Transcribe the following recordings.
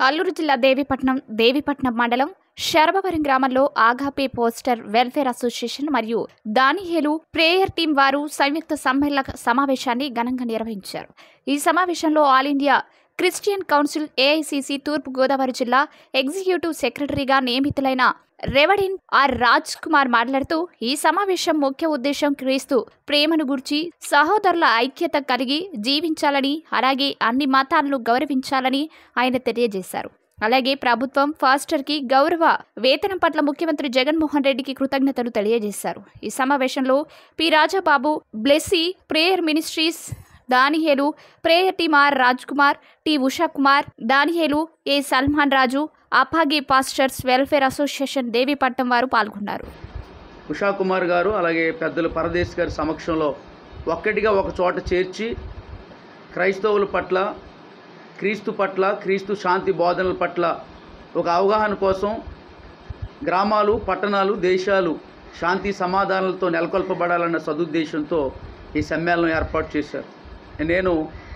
అల్లూరు జిల్లా దేవీపట్నం దేవీపట్నం మండలం శరభవరం గ్రామంలో ఆగాపే పోస్టర్ వెల్ఫేర్ అసోసియేషన్ మరియు దానిహేలు ప్రేయర్ టీం వారు సంయుక్త సమ్మేళన సమావేశాన్ని ఘనంగా నిర్వహించారు ఈ సమావేశంలో All India Christian Council AICC తూర్పు గోదావరి జిల్లా ఎగ్జిక్యూటివ్ సెక్రటరీగా నియమితులైన రెవడిన్ ఆర్ రాజ్ కుమార్ మాట్లాడుతూ ఈ సమావేశం ముఖ్య ఉద్దేశం క్రీస్తు ప్రేమను గురించి సహోదరుల ఐక్యత కలిగి జీవించాలని అలాగే అన్ని మతాలను గౌరవించాలని ఆయన తెలియజేశారు అలాగే ప్రభుత్వం ఫాస్టర్ కి గౌరవ వేతనం పట్ల ముఖ్యమంత్రి జగన్మోహన్ రెడ్డికి కృతజ్ఞతలు తెలియజేశారు ఈ సమావేశంలో P Rajababu Blessy prayer ministries దానిహేలు prayer team R Raj Kumar T Usha Kumar దానిహేలు ఏ సల్మాన్ రాజు అపాగి పాస్టర్స్ వెల్ఫేర్ అసోసియేషన్ దేవీపట్నం వారు పాల్గొన్నారు ఉషా కుమార్ గారు అలాగే పెద్దలు పరదేశ్ గారి సమక్షంలో ఒక్కటిగా ఒక చోట చేర్చి క్రైస్తవుల పట్ల క్రీస్తు పట్ల క్రీస్తు శాంతి బోధనల పట్ల ఒక అవగాహన కోసం గ్రామాలు పట్టణాలు దేశాలు శాంతి సమాధానాలతో నెలకొల్పబడాలన్న సదుద్దేశంతో ఈ సమ్మేళనం ఏర్పాటు చేశారు నేను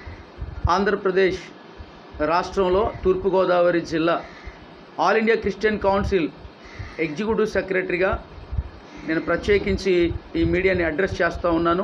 ఆంధ్రప్రదేశ్ రాష్ట్రంలో తూర్పుగోదావరి జిల్లా All India Christian Council executive సెక్రటరీగా నేను ప్రత్యేకించి ఈ మీడియాని అడ్రస్ చేస్తూ ఉన్నాను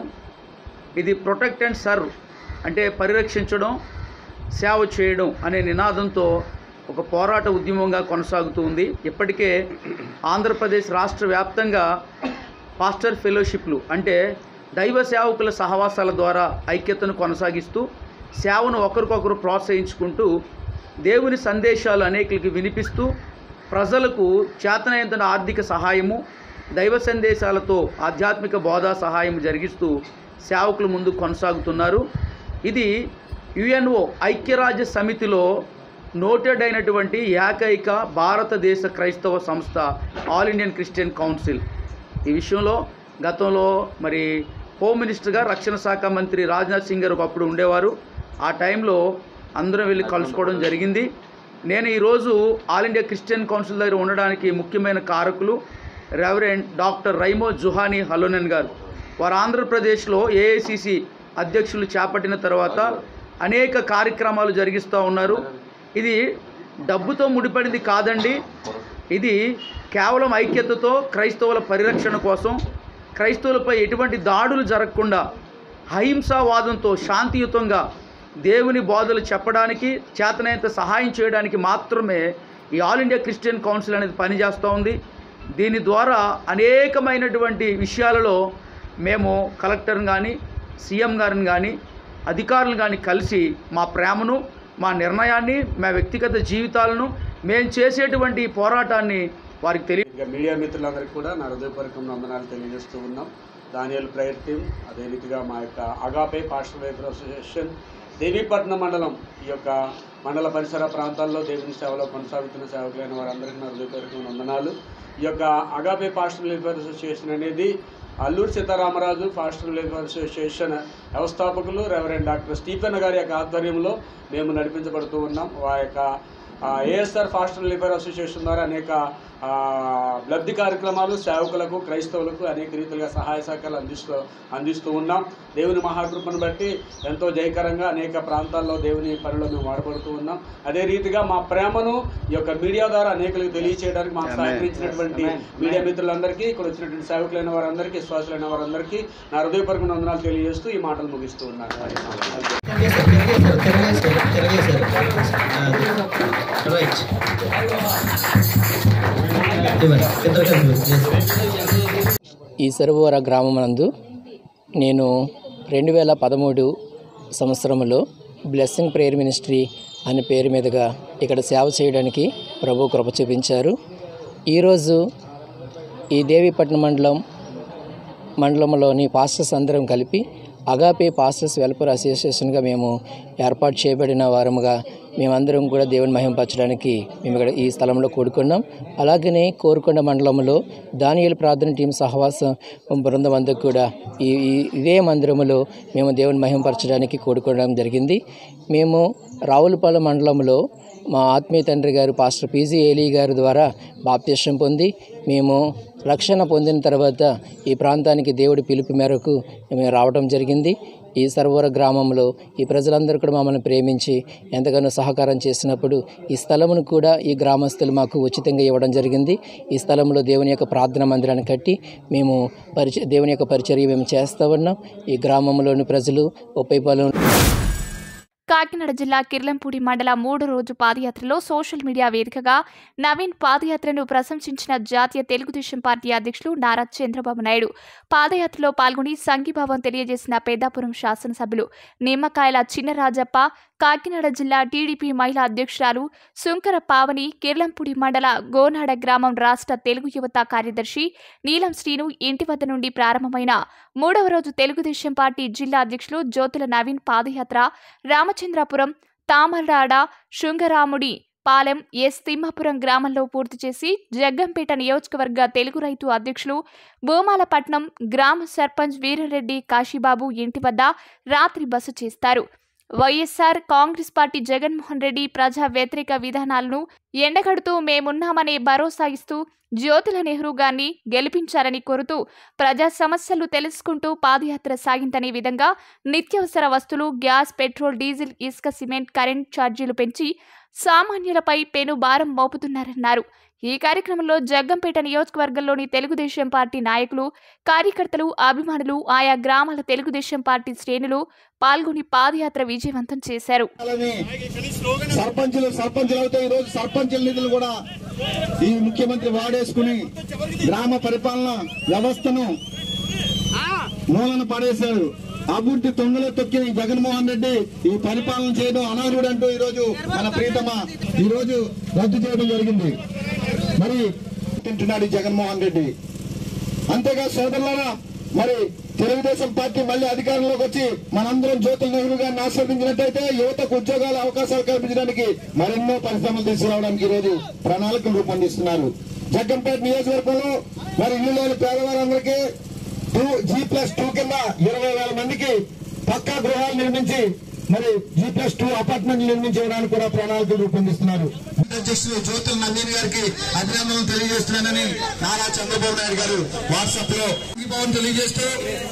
ఇది ప్రొటెక్ట్ అండ్ సర్వ్ అంటే పరిరక్షించడం సేవ చేయడం అనే నినాదంతో ఒక పోరాట ఉద్యమంగా కొనసాగుతూ ఉంది ఇప్పటికే ఆంధ్రప్రదేశ్ రాష్ట్ర వ్యాప్తంగా పాస్టర్ ఫెలోషిప్లు అంటే దైవ సేవకుల సహవాసాల ద్వారా ఐక్యతను కొనసాగిస్తూ సేవను ఒకరికొకరు ప్రోత్సహించుకుంటూ దేవుని సందేశాలు అనేకులకి వినిపిస్తూ ప్రజలకు చేతనైనంత ఆర్థిక సహాయము దైవ సందేశాలతో ఆధ్యాత్మిక బోధా సహాయం జరిగిస్తూ సేవకులు ముందు కొనసాగుతున్నారు ఇది యుఎన్ఓ ఐక్యరాజ్య సమితిలో నోటెడ్ అయినటువంటి ఏకైక భారతదేశ క్రైస్తవ సంస్థ ఆల్ ఇండియన్ క్రిస్టియన్ కౌన్సిల్ ఈ విషయంలో గతంలో మరి హోమ్ మినిస్టర్గా రక్షణ శాఖ మంత్రి రాజ్నాథ్ సింగ్ గారు ఒకప్పుడు ఉండేవారు ఆ టైంలో అందరం వెళ్ళి కలుసుకోవడం జరిగింది నేను ఈరోజు ఆల్ ఇండియా క్రిస్టియన్ కౌన్సిల్ దగ్గర ఉండడానికి ముఖ్యమైన కారకులు రెవరెండ్ డాక్టర్ రైమో జుహానీ హలోనన్ గారు వారు ఆంధ్రప్రదేశ్లో ఏఐసిసి అధ్యక్షులు చేపట్టిన తర్వాత అనేక కార్యక్రమాలు జరిగిస్తూ ఉన్నారు ఇది డబ్బుతో ముడిపడింది కాదండి ఇది కేవలం ఐక్యతతో క్రైస్తవుల పరిరక్షణ కోసం క్రైస్తవులపై ఎటువంటి దాడులు జరగకుండా అహింసావాదంతో శాంతియుతంగా దేవుని బోధలు చెప్పడానికి చేతనైనంత సహాయం చేయడానికి మాత్రమే ఈ ఆల్ ఇండియా క్రిస్టియన్ కౌన్సిల్ అనేది పనిచేస్తూ ఉంది దీని ద్వారా అనేకమైనటువంటి విషయాలలో మేము కలెక్టర్ని కానీ సీఎం గారిని కానీ అధికారులను కానీ కలిసి మా ప్రేమను మా నిర్ణయాన్ని మా వ్యక్తిగత జీవితాలను మేము చేసేటువంటి ఈ పోరాటాన్ని వారికి తెలియ ఇంకా మీడియా మిత్రులందరికీ కూడా నా హృదయపూర్వకం వందనాలు తెలియజేస్తూ ఉన్నాం దానియల్ ప్రేయర్ టీం అదే రీతిగా మా యొక్క Agape pastor welfare association Devipatnam మండలం ఈ యొక్క మండల పరిసర ప్రాంతాల్లో దేవుని సేవలో కొనసాగుతున్న సేవకులైన వారందరికీ నా హృదయపూర్వకం వందనాలు ఈ యొక్క అగాపే పాస్టర్ వెల్ఫేర్ అసోసియేషన్ అనేది Alluri Sitaramaraju pastor welfare association వ్యవస్థాపకులు రెవరెండ్ డాక్టర్ స్టీఫెన్ గారి యొక్క ఆధ్వర్యంలో మేము నడిపించబడుతూ ఉన్నాం వా యొక్క ఏఎస్ఆర్ ఫాస్టర్ లిబర్ అసోసియేషన్ ద్వారా అనేక ఆ, లబ్ధి కార్యక్రమాలు సేవకులకు క్రైస్తవులకు అనేక రీతిలుగా సహాయ సహకారాలు అందిస్తూ అందిస్తూ ఉన్నాం దేవుని మహాకృపను బట్టి ఎంతో జయకరంగా అనేక ప్రాంతాల్లో దేవుని పనిలో మేము వాడబడుతూ ఉన్నాం అదే రీతిగా మా ప్రేమను ఈ యొక్క మీడియా ద్వారా అనేకులకు తెలియచేయడానికి మాకు సహకరించినటువంటి మీడియా మిత్రులందరికీ ఇక్కడ వచ్చినటువంటి సేవకులైన వారందరికీ విశ్వాసులైన వారందరికీ నా హృదయపూర్వక వందనాలు తెలియజేస్తూ ఈ మాటలు ముగిస్తూ ఉన్నాను రైట్ ఇవ్వండి ఇద్దరు కలిసి ఈ సరోవర గ్రామమునందు నేను రెండు వేల పదమూడు సంవత్సరంలో బ్లెస్సింగ్ ప్రేయర్ మినిస్ట్రీ అనే పేరు మీదుగా ఇక్కడ సేవ చేయడానికి ప్రభు కృప చూపించారు ఈరోజు ఈ దేవీపట్నం మండలం మండలంలోని పాస్టర్స్ అందరం కలిపి అగాపే పాస్టర్స్ వెల్ఫేర్ అసోసియేషన్గా మేము ఏర్పాటు చేయబడిన వారముగా మేమందరం కూడా దేవుని మహింపరచడానికి మేము ఇక్కడ ఈ స్థలంలో కూడుకున్నాం అలాగనే కోరుకొండ మండలంలో దానియలు ప్రార్థన టీం సహవాసం బృందం అందరూ కూడా ఈ ఈ- ఇదే మందిరములో మేము దేవుని మహింపరచడానికి కూడుకోవడం జరిగింది మేము రావులపాలెం మండలంలో మా ఆత్మీయ తండ్రి గారు పాస్టర్ పీజీ ఏలీ గారి ద్వారా బాప్తిష్టం పొంది మేము రక్షణ పొందిన తర్వాత ఈ ప్రాంతానికి దేవుడి పిలుపు మేరకు మేము రావడం జరిగింది ఈ సర్వర గ్రామంలో ఈ ప్రజలందరూ కూడా మమ్మల్ని ప్రేమించి ఎంతగానో సహకారం చేసినప్పుడు ఈ స్థలమును కూడా ఈ గ్రామస్తులు మాకు ఉచితంగా ఇవ్వడం జరిగింది ఈ స్థలంలో దేవుని యొక్క ప్రార్థన మందిరాన్ని కట్టి మేము పరిచ దేవుని యొక్క పరిచర్య మేము చేస్తూ ఉన్నాం ఈ గ్రామంలోని ప్రజలు ఉప్పైపాలెం కాకినాడ జిల్లా కిర్లంపూడి మండల మూడో రోజు పాదయాత్రలో సోషల్ మీడియా వేదికగా నవీన్ పాదయాత్రను ప్రశంసించిన జాతీయ తెలుగుదేశం పార్టీ అధ్యక్షులు నారా చంద్రబాబు నాయుడు పాదయాత్రలో పాల్గొని సంఘీభావం తెలియజేసిన పెద్దాపురం శాసనసభ్యులు నిమ్మకాయల చిన్నరాజప్ప కాకినాడ జిల్లా టీడీపీ మహిళా అధ్యక్షురాలు శుంకర పావని కిర్లంపూడి మండల గోనాడ గ్రామం రాష్ట్ర తెలుగు యువత కార్యదర్శి నీలం శ్రీను ఇంటి వద్ద నుండి ప్రారంభమైన మూడవ రోజు తెలుగుదేశం పార్టీ జిల్లా అధ్యక్షులు జ్యోతుల నవీన్ పాదయాత్ర రామచంద్రపురం తామరాడ శృంగరాముడి పాలెం ఎస్ తిమ్మాపురం గ్రామంలో పూర్తి చేసి జగ్గంపేట నియోజకవర్గ తెలుగు రైతు అధ్యక్షులు భూమాలపట్నం గ్రామ సర్పంచ్ వీరరెడ్డి కాశీబాబు ఇంటి వద్ద రాత్రి బస చేస్తారు వైఎస్ఆర్ కాంగ్రెస్ పార్టీ జగన్మోహన్ రెడ్డి ప్రజా వ్యతిరేక విధానాలను ఎండగడుతూ మేమున్నామనే భరోసా ఇస్తూ జ్యోతుల నెహ్రూ గారిని గెలిపించాలని కోరుతూ ప్రజా సమస్యలు తెలుసుకుంటూ పాదయాత్ర సాగిందనే విధంగా నిత్యావసర వస్తువులు గ్యాస్ పెట్రోల్ డీజిల్ ఇసుక సిమెంట్ కరెంట్ ఛార్జీలు పెంచి సామాన్యులపై పెను భారం మోపుతున్నారన్నారు ఈ కార్యక్రమంలో జగ్గంపేట నియోజకవర్గంలోని తెలుగుదేశం పార్టీ నాయకులు కార్యకర్తలు అభిమానులు ఆయా గ్రామాల తెలుగుదేశం పార్టీ శ్రేణులు పాల్గొని పాదయాత్ర విజయవంతం చేశారు చేయాలని సర్పంచులు సర్పంచులు అవుతే ఈ రోజు సర్పంచుల నిధులు కూడా ఈ ముఖ్యమంత్రి వాడేసుకుని గ్రామ పరిపాలన వ్యవస్థను మూలన పడేశాడు అభివృద్ధి తొంగలో తొక్కిన ఈ జగన్మోహన్ రెడ్డి ఈ పరిపాలన చేయడం అనర్హుడు అంటూ ఈ రోజు మన ప్రీతమ ఈ రోజు రద్దు చేయడం జరిగింది మరి తింటున్నాడు ఈ జగన్మోహన్ రెడ్డి అంతేగా సోదరులారా మరి తెలుగుదేశం పార్టీ మళ్ళీ అధికారంలోకి వచ్చి మనందరం జ్యోతుల నెహ్రూ గారిని ఆస్వాదించినట్టయితే యువతకు ఉద్యోగాల అవకాశాలు కల్పించడానికి మరెన్నో పరిశ్రమలు తీసుకురావడానికి ఈ రోజు ప్రణాళికలు రూపొందిస్తున్నారు జగ్గంపేట నియోజకవర్గంలో మరి ఇల్లు లేని పేదవారందరికీ టూ జీ ప్లస్ టూ కింద ఇరవై వేల మందికి పక్కా గృహాలు నిర్మించి మరి జీ ప్లస్ టూ అపార్ట్మెంట్లు నిర్మించడానికి కూడా ప్రణాళికలు రూపొందిస్తున్నారు అధ్యక్షులు జ్యోతుల నందిని గారికి అభినందనలు తెలియజేస్తున్నానని నారా చంద్రబాబు నాయుడు గారు వాట్సాప్ లో ఈ భవన్ తెలియజేస్తూ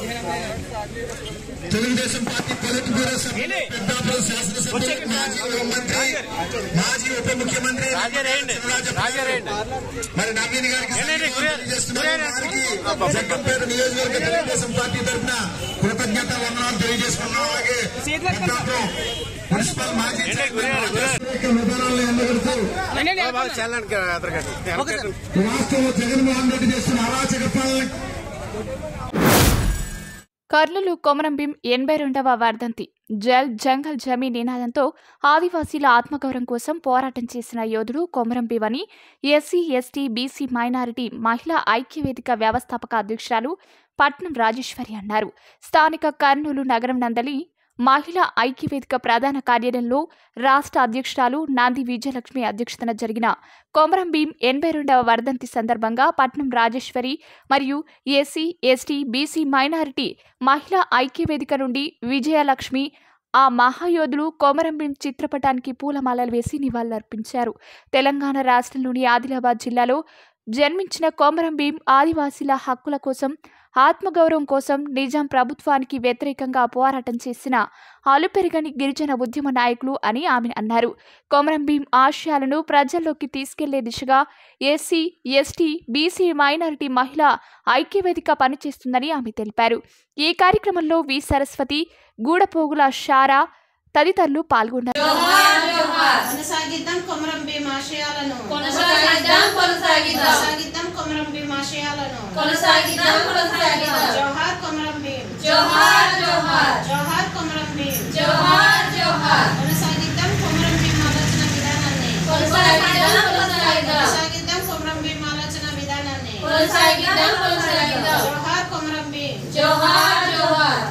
తెలుగుదేశం పార్టీ పొలిట్ బ్యూరో సభ్యులు పెద్దాపురం శాసనసభ్యులు మాజీ హోంమంత్రి మాజీ ఉప ముఖ్యమంత్రి రాజారెడ్డి మరి నవీన్ గారికి తెలియజేస్తున్నారు వారికి జగ్గంపేట నియోజకవర్గ తెలుగుదేశం పార్టీ తరఫున కృతజ్ఞత వందనాలు తెలియజేసుకున్నాం అలాగే పెద్దాపురం మున్సిపల్ మాజీ చైర్మన్ వ్యతిరేక విధానాలను ఎండగడుతూ రాష్ట్రంలో జగన్మోహన్ రెడ్డి చేస్తున్న అరాచక పాలన కర్నూలు కొమరంభీం ఎనభై రెండవ వర్ధంతి జల్ జంగల్ జమీ నినాదంతో ఆదివాసీల ఆత్మగౌరవం కోసం పోరాటం చేసిన యోధుడు కొమరంభీం అని ఎస్సీ ఎస్టీ బీసీ మైనారిటీ మహిళా ఐక్యవేదిక వ్యవస్థాపక అధ్యక్షురాలు పట్నం రాజేశ్వరి అన్నారు స్థానిక కర్నూలు నగరం నందలి మహిళా ఐక్యవేదిక ప్రధాన కార్యాలయంలో రాష్ట్ర అధ్యక్షురాలు నాంది విజయలక్ష్మి అధ్యక్షతన జరిగిన కొమరం భీం ఎనభై రెండవ వర్ధంతి సందర్భంగా పట్నం రాజేశ్వరి మరియు ఎస్సీ ఎస్టీ బీసీ మైనారిటీ మహిళా ఐక్యవేదిక నుండి విజయలక్ష్మి ఆ మహాయోధులు కొమరం భీం చిత్రపటానికి పూలమాలలు వేసి నివాళులర్పించారు తెలంగాణ రాష్ట్రంలోని ఆదిలాబాద్ జిల్లాలో జన్మించిన కొమరం భీం ఆదివాసీల హక్కుల కోసం ఆత్మగౌరవం కోసం నిజాం ప్రభుత్వానికి వ్యతిరేకంగా పోరాటం చేసిన అలుపెరగని గిరిజన ఉద్యమ నాయకులు అని ఆమె అన్నారు కొమరం భీం ఆశయాలను ప్రజల్లోకి తీసుకెళ్లే దిశగా ఎస్సీ ఎస్టీ బీసీ మైనారిటీ మహిళ ఐక్యవేదిక పనిచేస్తుందని ఆమె తెలిపారు ఈ కార్యక్రమంలో వి సరస్వతి గూడపోగుల షారా తదితరులు పాల్గొన్నారు కొనసాగిద్దాం కొమరం భీం ఆశయాలను కొనసాగిద్దాం కొనసాగిద్దాం కొనసాగిద్దాం కొమరం భీం ఆశయాలను కొనసాగిద్దాం కొనసాగిద్దాం జోహార్ కొమరం భీం జోహార్ జోహార్ జోహార్ కొమరం భీం జోహార్ జోహార్ కొనసాగిద్దాం కొమరం భీం ఆలోచన విధానాన్ని కొనసాగిద్దాం కొనసాగిద్దాం కొనసాగిద్దాం కొమరం భీం ఆలోచన విధానాన్ని కొనసాగిద్దాం కొనసాగిద్దాం జోహార్ కొమరం భీం జోహార్ జోహార్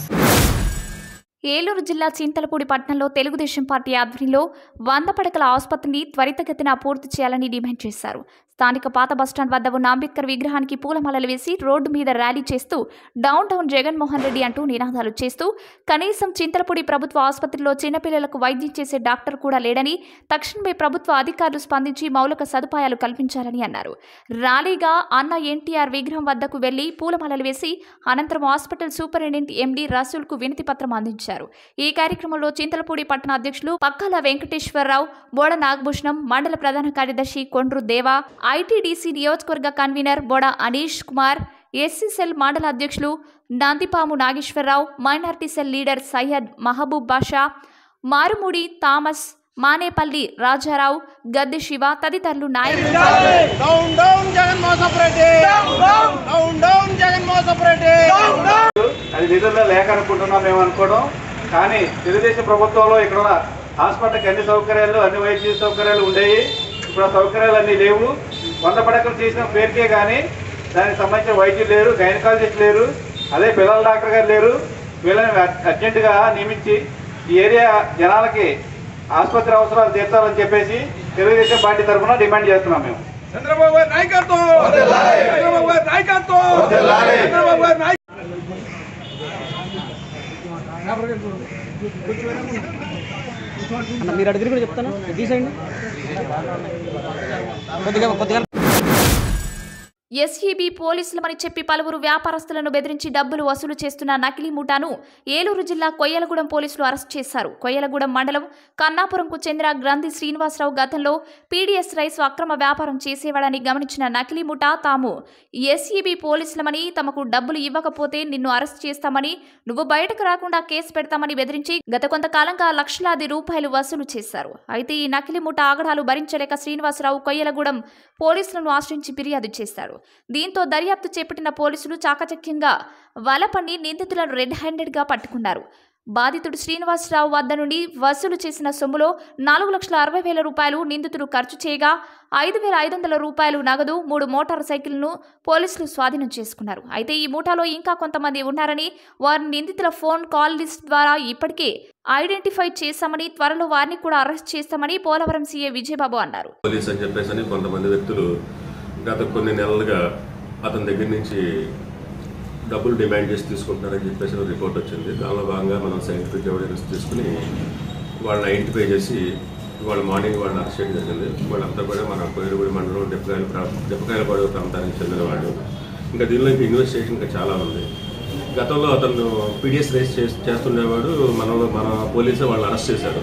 ఏలూరు జిల్లా చింతలపూడి పట్టణంలో తెలుగుదేశం పార్టీ ఆధ్వర్యంలో వంద పడకల ఆసుపత్రిని త్వరితగతిన పూర్తి చేయాలని డిమాండ్ చేశారు స్థానిక పాత బస్టాండ్ వద్ద ఉన్న అంబేద్కర్ విగ్రహానికి పూలమాలలు వేసి రోడ్డు మీద ర్యాలీ చేస్తూ డౌన్ టౌన్ జగన్మోహన్ రెడ్డి అంటూ నినాదాలు చేస్తూ కనీసం చింతలపూడి ప్రభుత్వ ఆసుపత్రిలో చిన్నపిల్లలకు వైద్యం చేసే డాక్టర్ కూడా లేడని తక్షణమే ప్రభుత్వ అధికారులు స్పందించి మౌలిక సదుపాయాలు కల్పించాలని అన్నారు ర్యాలీగా అన్న ఎన్టీఆర్ విగ్రహం వద్దకు వెళ్లి పూలమాలలు వేసి అనంతరం హాస్పిటల్ సూపరింటెండెంట్ ఎండీ రసూల్కు వినతి పత్రం అందించారు ఈ కార్యక్రమంలో చింతలపూడి పట్టణ అధ్యక్షులు పక్కల వెంకటేశ్వరరావు బోడ నాగభూషణం మండల ప్రధాన కార్యదర్శి కొండ్రు దేవా ఐటీడీసీ నియోజకవర్గ కన్వీనర్ బోడ అనీష్ కుమార్ ఎస్సీసెల్ మండల అధ్యక్షులు Nandipamu Nageswararao minority cell leader Syed Mahaboob Basha Marumudi Thomas Manepalli Rajarao Gadde Siva తదితరులు నాయకులు పాల్గొన్నారు. డౌన్ డౌన్ జగన్ మోసపురెడ్డి డౌన్ డౌన్ జగన్ మోసపురెడ్డి అది నిధుల్లో లేక అనుకుంటున్నాం మేము అనుకోవడం కానీ తెలుగుదేశం ప్రభుత్వంలో ఇక్కడ ఉన్న హాస్పిటల్కి అన్ని సౌకర్యాలు అన్ని వైద్య సౌకర్యాలు ఉండేవి ఇప్పుడు ఆ సౌకర్యాలు అన్నీ లేవు వంద పడకలు చేసిన పేరుకే కానీ దానికి సంబంధించిన వైద్యులు లేరు గైనకాలజిస్ట్ లేరు అదే పిల్లల డాక్టర్ గారు లేరు వీళ్ళని అర్- అర్జెంటుగా నియమించి ఈ ఏరియా జనాలకి ఆసుపత్రి అవసరాలు తీర్చాలని చెప్పేసి తెలుగుదేశం పార్టీ తరఫున డిమాండ్ చేస్తున్నాం మేము చంద్రబాబు గారి నాయకత్వం చంద్రబాబు గారి నాయకత్వం చంద్రబాబు గారి నాయకత్వం మీరు అడిగిరి కూడా చెప్తాను తీసేయండి కొద్దిగా కొద్దిగా ఎస్ఈబి పోలీసులమని చెప్పి పలువురు వ్యాపారస్తులను బెదిరించి డబ్బులు వసూలు చేస్తున్న నకిలీ ముఠాను ఏలూరు జిల్లా కొయ్యలగూడెం పోలీసులు అరెస్ట్ చేశారు కొయ్యలగూడెం మండలం కన్నాపురంకు చెందిన గ్రంథి శ్రీనివాసరావు గతంలో పీడీఎస్ రైస్ అక్రమ వ్యాపారం చేసేవాడని గమనించిన నకిలీ ముఠా తాము ఎస్ఈబి పోలీసులమని తమకు డబ్బులు ఇవ్వకపోతే నిన్ను అరెస్ట్ చేస్తామని నువ్వు బయటకు రాకుండా కేసు పెడతామని బెదిరించి గత కొంతకాలంగా లక్షలాది రూపాయలు వసూలు చేశారు అయితే ఈ నకిలీ ముఠా ఆగడాలు భరించలేక శ్రీనివాసరావు కొయ్యలగూడెం పోలీసులను ఆశ్రయించి ఫిర్యాదు చేశారు దీంతో దర్యాప్తు చేపట్టిన పోలీసులు చాకచక్యంగా వలపన్ని నిందితులను రెడ్ హ్యాండెడ్గా పట్టుకున్నారు బాధితుడు శ్రీనివాసరావు వద్ద నుండి వసూలు చేసిన సొమ్ములో నాలుగు లక్షల అరవై వేల రూపాయలు నిందితుడు ఖర్చు చేయగా ఐదు వేల ఐదు వందల రూపాయలు నగదు మూడు మోటార్ సైకిల్ను పోలీసులు స్వాధీనం చేసుకున్నారు అయితే ఈ మూటాలో ఇంకా కొంతమంది ఉన్నారని వారి నిందితుల ఫోన్ కాల్ లిస్ట్ ద్వారా ఇప్పటికే ఐడెంటిఫై చేశామని త్వరలో వారిని కూడా అరెస్ట్ చేస్తామని పోలవరం సీఏ విజయబాబు అన్నారు పోలీస్ అని చెప్పేసి అని కొంతమంది వ్యక్తులు గత కొన్ని నెలలుగా అతని దగ్గర నుంచి డబ్బులు డిమాండ్ చేసి తీసుకుంటున్నారని చెప్పేసి ఒక రిపోర్ట్ వచ్చింది దానిలో భాగంగా మనం సైంటిఫిక్ ఎవిడెన్స్ తీసుకుని వాళ్ళని ఐడెంటిఫై చేసి వాళ్ళ మార్నింగ్ వాళ్ళని అరెస్ట్ చేయడం జరిగింది వాళ్ళంతా కూడా మన కోయిలగూడి మండలం డెప్పకాయల ప్రా- డెప్పకాయల పడవ ప్రాంతానికి చెందిన వాళ్ళు ఇంకా దీనిలో ఇంకా ఇన్వెస్టిగేషన్ ఇంకా చాలా ఉంది గతంలో అతను పీడిఎస్ రేస్ చేస్- చేస్తుండేవాడు మనలో మన పోలీసు వాళ్ళని అరెస్ట్ చేశారు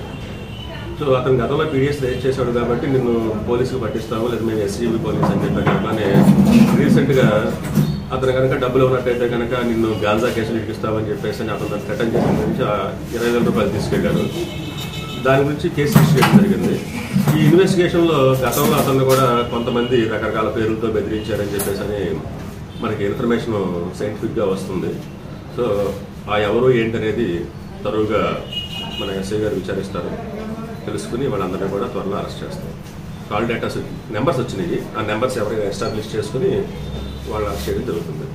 సో అతను గతంలో పీడిఎస్ రేజ్ చేశాడు కాబట్టి నిన్ను పోలీసులు పట్టిస్తాము లేదా మేము ఎస్సీబీ పోలీస్ అని చెప్పాను అట్లానే రీసెంట్గా అతను కనుక డబ్బులు ఉన్నట్టయితే కనుక నిన్ను గాంజా కేసులు ఇరికిస్తామని చెప్పేసి అని అతను రిటర్న్ చేసిన గురించి ఆ ఇరవై వేల రూపాయలు తీసుకెళ్ళాడు దాని గురించి కేసు రిజిస్టర్ చేయడం జరిగింది ఈ ఇన్వెస్టిగేషన్లో గతంలో అతన్ని కూడా కొంతమంది రకరకాల పేర్లతో బెదిరించారని చెప్పేసి అని మనకి ఇన్ఫర్మేషన్ సైంటిఫిక్గా వస్తుంది సో ఆ ఎవరు ఏంటనేది తరువుగా మన ఎస్ఐ గారు విచారిస్తారు తెలుసుకుని వాళ్ళందరినీ కూడా త్వరలో అరెస్ట్ చేస్తాం కాల్ డేటాస్ నెంబర్స్ వచ్చినాయి ఆ నెంబర్స్ ఎవరైనా ఎస్టాబ్లిష్ చేసుకుని వాళ్ళు అరెస్ట్ చేయడం జరుగుతుంది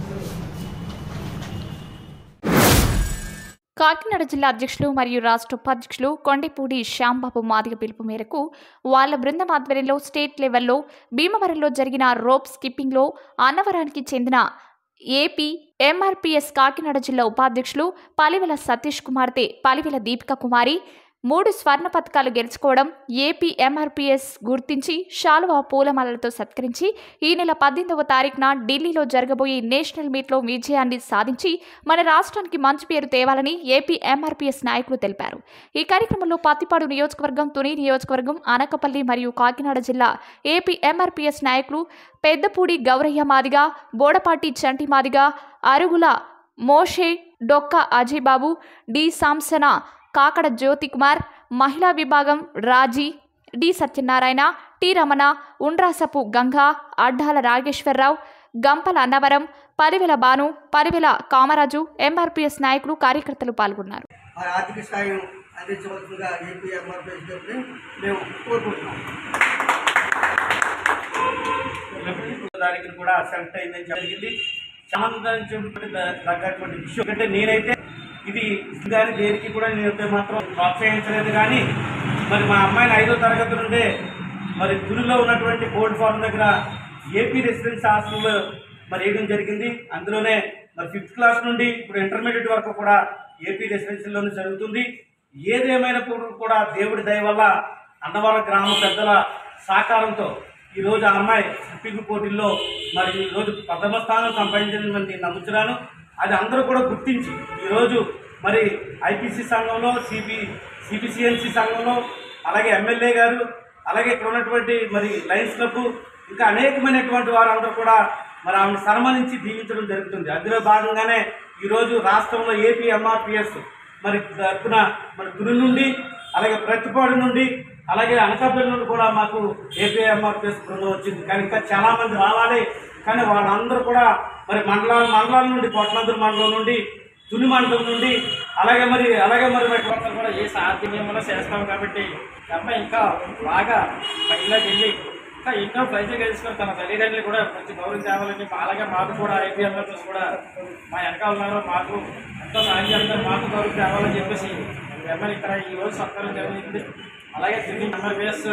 కాకినాడ జిల్లా అధ్యక్షులు మరియు రాష్ట్ర ఉపాధ్యక్షులు కొండపూడి శ్యాంబాబు మాదిగ పిలుపు మేరకు వాళ్ళ బృందం ఆధ్వర్యంలో స్టేట్ లెవెల్లో భీమవరంలో జరిగిన రోప్ స్కిప్పింగ్లో అన్నవరానికి చెందిన ఏపీ ఎంఆర్పిఎస్ కాకినాడ జిల్లా ఉపాధ్యక్షులు పలివెల సతీష్ కుమార్తె పలివెల దీపిక కుమారి మూడు స్వర్ణ పథకాలు గెలుచుకోవడం ఏపీ ఎంఆర్పిఎస్ గుర్తించి శాలువా పూలమాలలతో సత్కరించి ఈ నెల పద్దెనిమిదవ తారీఖున ఢిల్లీలో జరగబోయే నేషనల్ మీట్లో విజయాన్ని సాధించి మన రాష్ట్రానికి మంచి పేరు తేవాలని ఏపీ ఎంఆర్పిఎస్ నాయకులు తెలిపారు ఈ కార్యక్రమంలో పత్తిపాడు నియోజకవర్గం తుని నియోజకవర్గం అనకపల్లి మరియు కాకినాడ జిల్లా ఏపీ ఎంఆర్పిఎస్ నాయకులు పెద్దపూడి గౌరయ్య మాదిగా బోడపాటి చంటి మాదిగా అరుగుల మోషే డొక్క అజయ్ బాబు డి సాంసన కాకడ జ్యోతి కుమార్ మహిళా విభాగం Raji D Satyanarayana T Ramana Undrasapu Ganga Addala Rageswararao Gampala Annavaram Parivela Bhanu Parivela Kamaraju MRPS నాయకులు కార్యకర్తలు పాల్గొన్నారు ఆ ఆర్థిక సాయం అందించవలసిందిగా ఏపీ ఎంఆర్పీఎస్ తరఫున మేము కోరుకుంటున్నాం తారీఖున కూడా సెలెక్ట్ అయిందని జరిగింది సంబంధించినటువంటి ద- తగ్గటువంటి విషయం అంటే నేనైతే ఇది కానీ దేనికి కూడా నేనైతే మాత్రం ప్రోత్సహించలేదు కానీ మరి మా అమ్మాయిని ఐదో తరగతి నుండే మరి గుడిలో ఉన్నటువంటి కోల్డ్ ఫార్మ్ దగ్గర ఏపీ రెసిడెన్స్ హాస్టల్ మరి వేయడం జరిగింది అందులోనే మరి ఫిఫ్త్ క్లాస్ నుండి ఇప్పుడు ఇంటర్మీడియట్ వరకు కూడా ఏపీ రెసిడెన్సీలోనే జరుగుతుంది ఏదేమైనప్పుడు కూడా దేవుడి దయ వల్ల అన్నవరం గ్రామ పెద్దల సహకారంతో ఈరోజు ఆ అమ్మాయి స్కిప్పింగ్ పోటీల్లో మరి ఈరోజు ప్రథమ స్థానం సంపాదించిందని నేను నమ్ముతున్నాను అది అందరూ కూడా గుర్తించి ఈరోజు మరి ఐపీసీ సంఘంలో సిబి సిబిసిఎన్సి సంఘంలో అలాగే ఎమ్మెల్యే గారు అలాగే ఇక్కడ ఉన్నటువంటి మరి లయన్స్ క్లబ్ ఇంకా అనేకమైనటువంటి వారందరూ కూడా మరి ఆమెను సన్మానించి దీవించడం జరుగుతుంది అందులో భాగంగానే ఈరోజు రాష్ట్రంలో ఏపీ ఎంఆర్పిఎస్ మరి తరపున మరి గురి నుండి అలాగే ప్రతిపాడు నుండి అలాగే అనకాపల్లి నుండి కూడా మాకు ఏపీ ఎంఆర్పిఎస్ బృందం వచ్చింది కానీ ఇంకా చాలా మంది రావాలి కానీ వాళ్ళందరూ కూడా మరి మండలాల మండలాల నుండి కొట్లందూరు మండలం నుండి తుని మండలం నుండి అలాగే మరి అలాగే మరి ఒక్కరు కూడా ఏ సాధ్యమేమో చేస్తాం కాబట్టి ఈ అమ్మాయి ఇంకా బాగా పైలోకి వెళ్ళి ఇంకా ఎన్నో ప్రైజులు గెలుచుకొని తన తల్లిదండ్రులు కూడా మంచి గౌరవం తేవాలని మా- అలాగే మాకు కూడా ఐపీ ఎంఎల్ఎస్ కూడా మా వెనకాల ఉన్నారు మాకు ఎంతో సాయం చేస్తారు మాకు గౌరవం తేవాలని చెప్పేసి ఈ అమ్మాయి ఇక్కడ ఈ రోజు సత్కారం జరిగింది అలాగే తిరిగి ఎంఎల్పిఎస్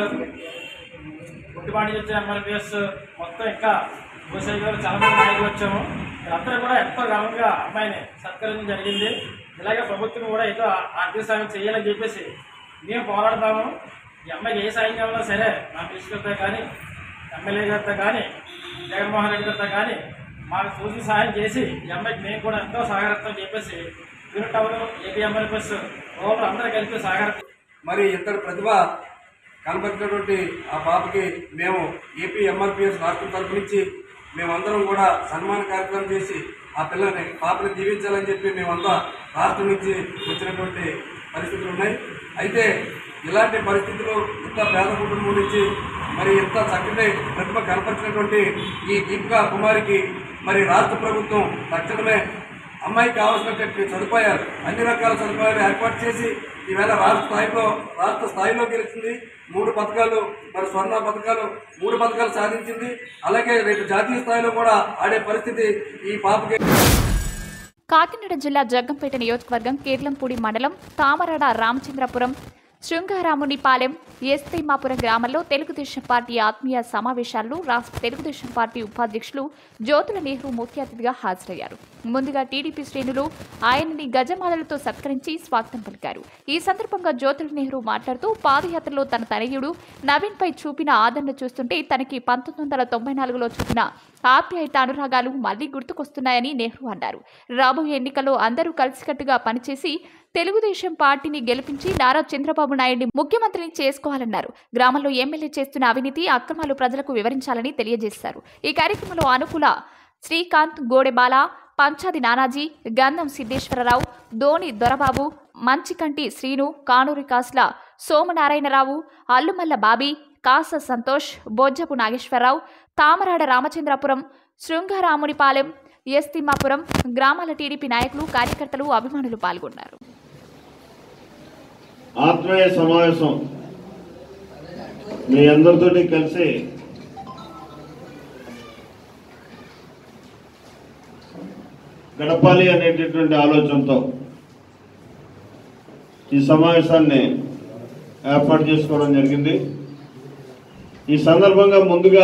పుట్టిపాటి నుంచి ఎంఎల్పిఎస్ మొత్తం ఇంకా భూషయ్య గారు చాలా మంది నాయకులు వచ్చాము వీళ్ళందరూ కూడా ఎంతో ఘనంగా అమ్మాయిని సత్కరించడం జరిగింది ఇలాగే ప్రభుత్వం కూడా ఏదో ఆర్థిక సాయం చేయాలని చెప్పేసి మేము పోరాడతాము ఈ అమ్మాయికి ఏ సాయం కావాలో సరే మా మినిస్టర్తో కానీ ఎమ్మెల్యే గారితో కానీ జగన్మోహన్ రెడ్డి గారితో కానీ మాకు చూసి సాయం చేసి ఈ అమ్మాయికి మేము కూడా ఎంతో సహకరిస్తామని చెప్పేసి unit tower AP MLS over అందరూ కలిపి సహకరిస్తాం మరి ఇంతటి ప్రతిభ కనబరిచినటువంటి ఆ పాపకి మేము ఏపీ ఎంఆర్పిఎస్ రాష్ట్రం తరపు నుంచి మేమందరం కూడా సన్మాన కార్యక్రమం చేసి ఆ పిల్లని పాపని దీవించాలని చెప్పి మేమంతా రాష్ట్రం నుంచి వచ్చినటువంటి పరిస్థితులు ఉన్నాయి అయితే ఇలాంటి పరిస్థితులు ఇంత పేద కుటుంబం నుంచి మరి ఇంత చక్కటి ప్రతిభ కనపరిచినటువంటి ఈ దీపికా కుమారికి మరి రాష్ట్ర ప్రభుత్వం తక్షణమే అమ్మాయికి కావాల్సినటువంటి సదుపాయాలు అన్ని రకాల సదుపాయాలు ఏర్పాటు చేసి ఈవేళ రాష్ట్ర స్థాయిలో రాష్ట్ర స్థాయిలో గెలిచింది మూడు పథకాలు మరి స్వర్ణ పథకాలు మూడు పథకాలు సాధించింది అలాగే రేపు జాతీయ స్థాయిలో కూడా ఆడే పరిస్థితి ఈ పాపకి కాకినాడ జిల్లా జగ్గంపేట నియోజకవర్గం కేర్లంపూడి మండలం తామరాడ రామచంద్రపురం శృంగారామునిపాలెం ఎస్తీమాపురం గ్రామంలో తెలుగుదేశం పార్టీ ఆత్మీయ సమావేశాల్లో రాష్ట్ర తెలుగుదేశం పార్టీ ఉపాధ్యక్షులు జ్యోతుల నెహ్రూ ముఖ్య అతిథిగా హాజరయ్యారు ముందుగా టీడీపీ శ్రేణులు ఆయనని గజమాలలతో సత్కరించి స్వాగతం పలికారు ఈ సందర్భంగా జ్యోతుల నెహ్రూ మాట్లాడుతూ పాదయాత్రలో తన తనయుడు నవీన్ పై చూపిన ఆదరణ చూస్తుంటే తనకి పంతొమ్మిది వందల తొంభై నాలుగులో చూపిన ఆప్యాయత అనురాగాలు మళ్లీ గుర్తుకొస్తున్నాయని నెహ్రూ అన్నారు రాబోయే ఎన్నికల్లో అందరూ కలిసికట్టుగా పనిచేసి తెలుగుదేశం పార్టీని గెలిపించి నారా చంద్రబాబు నాయుడిని ముఖ్యమంత్రిని చేసుకోవాలన్నారు గ్రామంలో ఎమ్మెల్యే చేస్తున్న అవినీతి అక్రమాలు ప్రజలకు వివరించాలని తెలియజేశారు ఈ కార్యక్రమంలో అనుకూల శ్రీకాంత్ గోడెబాల పంచాది నానాజీ గంధం సిద్ధేశ్వరరావు ధోని దొరబాబు మంచికంటి శ్రీను కానూరి కాసుల సోమనారాయణరావు అల్లుమల్ల బాబీ కాస సంతోష్ బొజ్జపు నాగేశ్వరరావు తామరాడ రామచంద్రపురం శృంగరామునిపాలెం ఎస్ తిమ్మాపురం గ్రామాల టీడీపీ నాయకులు కార్యకర్తలు అభిమానులు పాల్గొన్నారు ఆత్మీయ సమావేశం మీ అందరితోటి కలిసి గడపాలి అనేటటువంటి ఆలోచనతో ఈ సమావేశాన్ని ఏర్పాటు చేసుకోవడం జరిగింది ఈ సందర్భంగా ముందుగా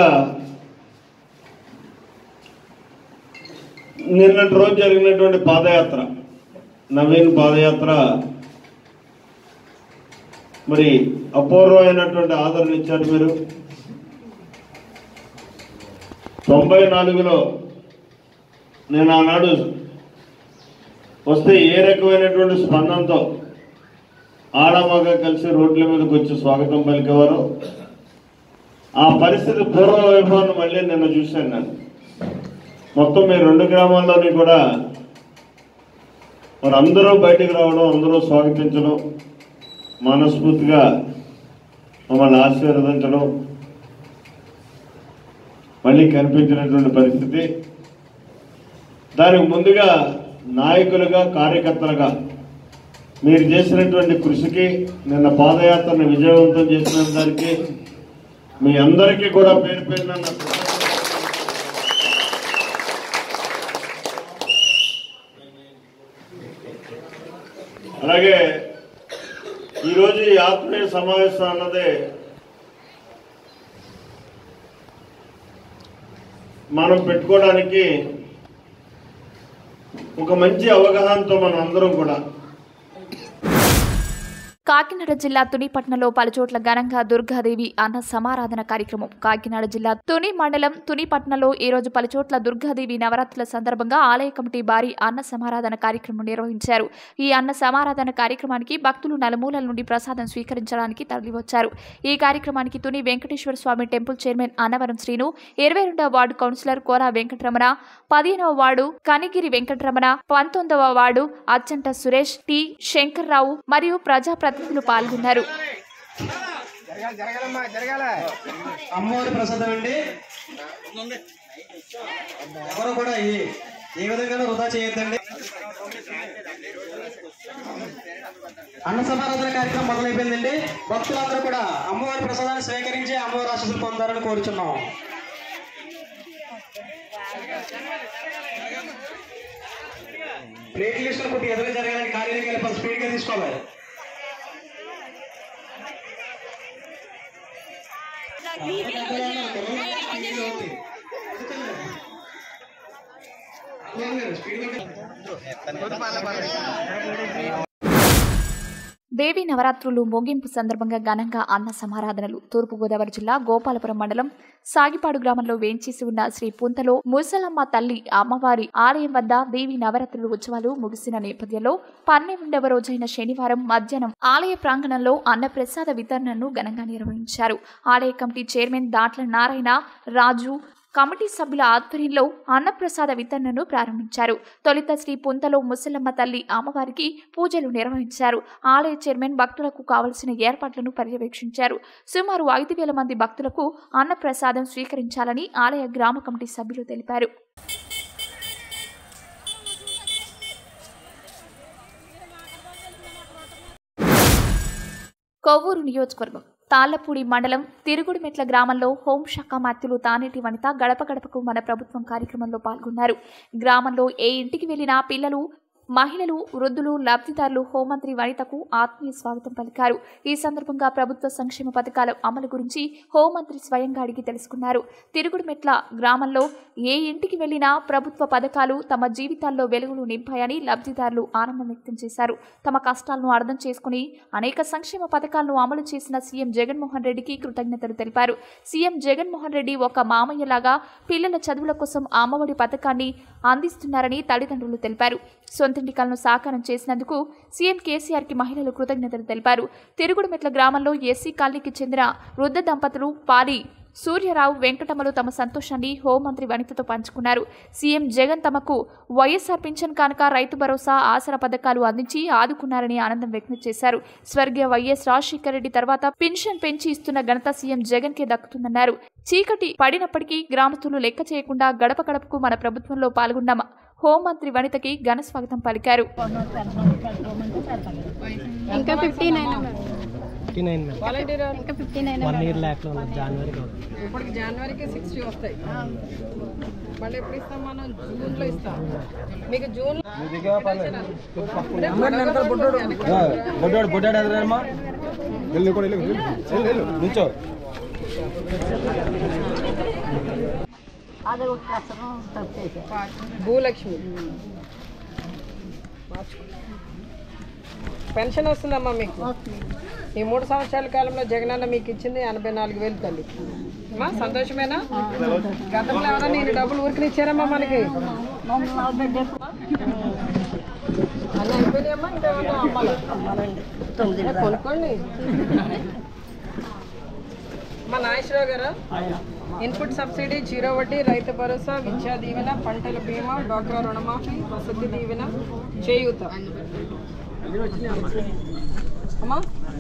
నిన్నటి రోజు జరిగినటువంటి పాదయాత్ర నవీన్ పాదయాత్ర మరి అపూర్వమైనటువంటి ఆదరణ ఇచ్చారు మీరు తొంభై నాలుగులో నేను ఆనాడు వస్తే ఏ రకమైనటువంటి స్పందనతో ఆడమగ కలిసి రోడ్ల మీదకి వచ్చి స్వాగతం పలికేవారు ఆ పరిస్థితి పూర్వ వైభవాన్ని మళ్ళీ నిన్న చూశాను నేను మొత్తం మీ రెండు గ్రామాల్లోని కూడా మరి అందరూ బయటికి రావడం అందరూ స్వాగతించడం మనస్ఫూర్తిగా మమ్మల్ని ఆశీర్వదించడం మళ్ళీ కనిపించినటువంటి పరిస్థితి దానికి ముందుగా నాయకులుగా కార్యకర్తలుగా మీరు చేసినటువంటి కృషికి నిన్న పాదయాత్రను విజయవంతం చేసిన దానికి మీ అందరికీ కూడా పేరు పేరున నా అలాగే ఈరోజు ఈ ఆత్మీయ సమావేశం అన్నదే మనం పెట్టుకోవడానికి ఒక మంచి అవగాహనతో మనం అందరం కూడా కాకినాడ జిల్లా తునిపట్నంలో పలుచోట్ల ఘనంగా దుర్గాదేవి అన్న సమారాధన కార్యక్రమం కాకినాడ జిల్లా తుని మండలం తునిపట్నంలో ఈ రోజు పలుచోట్ల దుర్గాదేవి నవరాత్రుల సందర్భంగా ఆలయ కమిటీ భారీ అన్న సమారాధన కార్యక్రమం నిర్వహించారు ఈ అన్న సమారాధన కార్యక్రమానికి భక్తులు నలుమూలల నుండి ప్రసాదం స్వీకరించడానికి తరలివచ్చారు ఈ కార్యక్రమానికి తుని వెంకటేశ్వర స్వామి టెంపుల్ చైర్మన్ అన్నవరం శ్రీను ఇరవై రెండవ వార్డు కౌన్సిలర్ కోరా వెంకటరమణ పదిహేనవ వార్డు కనిగిరి వెంకటరమణ పంతొమ్మిదవ వార్డు అచ్చంట సురేష్ టి శంకర్రావు మరియు ప్రజాప్రతినిధులు పాల్గొన్నారు అమ్మవారి ప్రసాదం అండి ఎవరు కూడా ఈ ఏ విధంగా వృధా చేయొద్దండి అన్న సమారాధన కార్యక్రమం మొదలైపోయిందండి భక్తులందరూ కూడా అమ్మవారి ప్రసాదాన్ని స్వీకరించి అమ్మవారి ఆశీస్సులు పొందాలని కోరుచున్నాం ప్లేట్ లిస్టులు కొట్టి ఎదురు జరగాలని కార్యాలయం వెళ్ళి స్పీడ్గా తీసుకోవాలి దేవి నవరాత్రులు ముగింపు సందర్భంగా ఘనంగా అన్న సమారాధనలు తూర్పుగోదావరి జిల్లా గోపాలపురం మండలం సాగిపాడు గ్రామంలో వేంచేసి ఉన్న శ్రీ పుంతలో ముసలమ్మ తల్లి అమ్మవారి ఆలయం వద్ద దేవి నవరాత్రులు ఉత్సవాలు ముగిసిన నేపథ్యంలో పన్నెండవ రోజైన శనివారం మధ్యాహ్నం ఆలయ ప్రాంగణంలో అన్నప్రసాద వితరణను ఘనంగా నిర్వహించారు ఆలయ committee chairman Datla Narayana Raju committee సభ్యుల ఆధ్వర్యంలో అన్నప్రసాద వితరణను ప్రారంభించారు తొలుత శ్రీ పుంతలో ముసలమ్మ తల్లి అమ్మవారికి పూజలు నిర్వహించారు ఆలయ చైర్మన్ భక్తులకు కావలసిన ఏర్పాట్లను పర్యవేక్షించారు సుమారు ఐదు వేల మంది భక్తులకు అన్నప్రసాదం స్వీకరించాలని ఆలయ గ్రామ కమిటీ సభ్యులు తెలిపారు కొవ్వూరు నియోజకవర్గం తాళ్లపూడి మండలం తిరుగుడుమెట్ల గ్రామంలో హోంశాఖ మంత్రులు తానేటి వనిత గడప గడపకు మన ప్రభుత్వం కార్యక్రమంలో పాల్గొన్నారు గ్రామంలో ఏ ఇంటికి వెళ్లినా పిల్లలు మహిళలు వృద్ధులు లబ్ధిదారులు హోంమంత్రి వనితకు ఆత్మీయ స్వాగతం పలికారు ఈ సందర్భంగా ప్రభుత్వ సంక్షేమ పథకాల అమలు గురించి హోంమంత్రి స్వయంగా అడిగి తెలుసుకున్నారు తిరుగుడుమెట్ల గ్రామంలో ఏ ఇంటికి వెళ్లినా ప్రభుత్వ పథకాలు తమ జీవితాల్లో వెలుగులు నింపాయని లబ్ధిదారులు ఆనందం వ్యక్తం చేశారు తమ కష్టాలను అర్థం చేసుకుని అనేక సంక్షేమ పథకాలను అమలు చేసిన సీఎం జగన్మోహన్ రెడ్డికి కృతజ్ఞతలు తెలిపారు సీఎం జగన్మోహన్ రెడ్డి ఒక మామయ్యలాగా పిల్లల చదువుల కోసం ఆ అమ్మఒడి పథకాన్ని అందిస్తున్నారని తల్లిదండ్రులు తెలిపారు సొంతింటి కలను సాకారం చేసినందుకు సీఎం కేసీఆర్కి మహిళలు కృతజ్ఞతలు తెలిపారు తిరుగుడుమెట్ల గ్రామంలో ఎస్సీ కాలనీకి చెందిన వృద్ధ దంపతులు పాలి సూర్యరావు వెంకటమ్మలు తమ సంతోషాన్ని హోంమంత్రి వనితతో పంచుకున్నారు సీఎం జగన్ తమకు వైఎస్ఆర్ పింఛన్ కానుక రైతు భరోసా ఆసరా పథకాలు అందించి ఆదుకున్నారని ఆనందం వ్యక్తం చేశారు స్వర్గీయ వైఎస్ రాజశేఖర రెడ్డి తర్వాత పెన్షన్ పెంచి ఇస్తున్న ఘనత సీఎం జగన్ కే దక్కుతుందన్నారు చీకటి పడినప్పటికీ గ్రామస్తులు లెక్క చేయకుండా గడప గడపకు మన ప్రభుత్వంలో పాల్గొన్న హోంమంత్రి వనితకి ఘన స్వాగతం పలికారు ఇంకా fifty nine fifty nine volunteer ఇంకా ఫిఫ్టీ నైన్ వన్ ఇయర్ ల్యాక్లో ఉంది జనవరికి ఇప్పటికి జనవరికి సిక్స్టీ వస్తాయి మళ్ళీ ఎప్పుడు ఇస్తాం మనం జూన్లో ఇస్తాం మీకు జూన్ బొడ్డాడు బొడ్డాడు ఎదురమ్మా వెళ్ళు కూడా వెళ్ళు వెళ్ళు నుంచో అదే ఒక కసరం భూలక్ష్మి పెన్షన్ వస్తుందమ్మా మీకు ఈ మూడు సంవత్సరాల కాలంలో జగనన్న మీకు ఇచ్చింది ఎనభై నాలుగు వేలు తల్లి అమ్మా సంతోషమేనా గతంలో ఎవరైనా నేను డబ్బులు ఊరికి ఇచ్చారమ్మా మనకి అన్నీ అయిపోయినాయమ్మా ఇంకేమన్నా అమ్మాలి ఏ, కొనుక్కోండి మా నాగేశ్వరరావు గారు ఇన్పుట్ సబ్సిడీ జీరో వడ్డీ రైతు భరోసా విద్యా దీవెన పంటల బీమా డ్వాక్రా రుణమాఫీ వసతి దీవెన చేయూత అమ్మా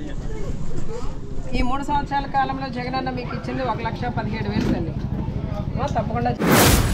ఈ మూడు సంవత్సరాల కాలంలో జగనన్న మీకు ఇచ్చింది ఒక లక్ష పదిహేడు వేలు తల్లి అమ్మా, తప్పకుండా